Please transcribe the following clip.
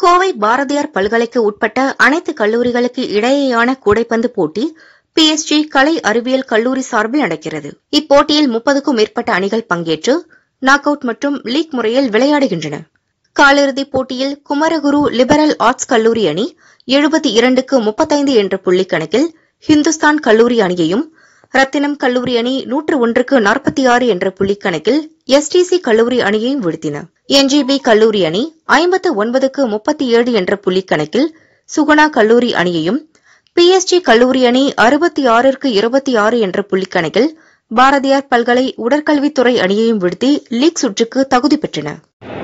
கோவை பாரதியார் பல்கலைக்கு உட்பட்ட அனைத்து கல்லூரிகளுக்கு இடையேயான கூடைப்பந்து போட்டி பிஎஸ்ஜி கலை அறிவியல் கல்லூரி சார்பில் நடக்கிறது இப்போட்டியில் முப்பதுக்கும் மேற்பட்ட அணிகள் பங்கேற்று நாக் அவுட் மற்றும் லீக் முறையில் விளையாடுகின்றன காலிறுதிப் போட்டியில் குமரகுரு லிபரல் ஆர்ட்ஸ் கல்லூரி அணி எழுபத்தி இரண்டுக்கு முப்பத்தைந்து என்ற புள்ளிக் கணக்கில் ஹிந்துஸ்தான் கல்லூரி அணியையும் ரத்தினம் கல்லூரி அணி நூற்று ஒன்றுக்கு நாற்பத்தி ஆறு என்ற புள்ளிக் கணக்கில் எஸ்டிசி கல்லூரி அணியையும் வீழ்த்தின என்ஜிபி கல்லூரி அணி ஐம்பத்து ஒன்பதுக்கு முப்பத்தி ஏழு என்ற புள்ளிக் கணக்கில் சுகுணா கல்லூரி அணியையும் பிஎஸ்ஜி கல்லூரி அணி அறுபத்தி ஆறிற்கு இருபத்தி ஆறு என்ற புள்ளிக் கணக்கில் பாரதியார் பல்கலை உடற்கல்வித்துறை அணியையும் வீழ்த்தி லீக் சுற்றுக்கு தகுதி பெற்றன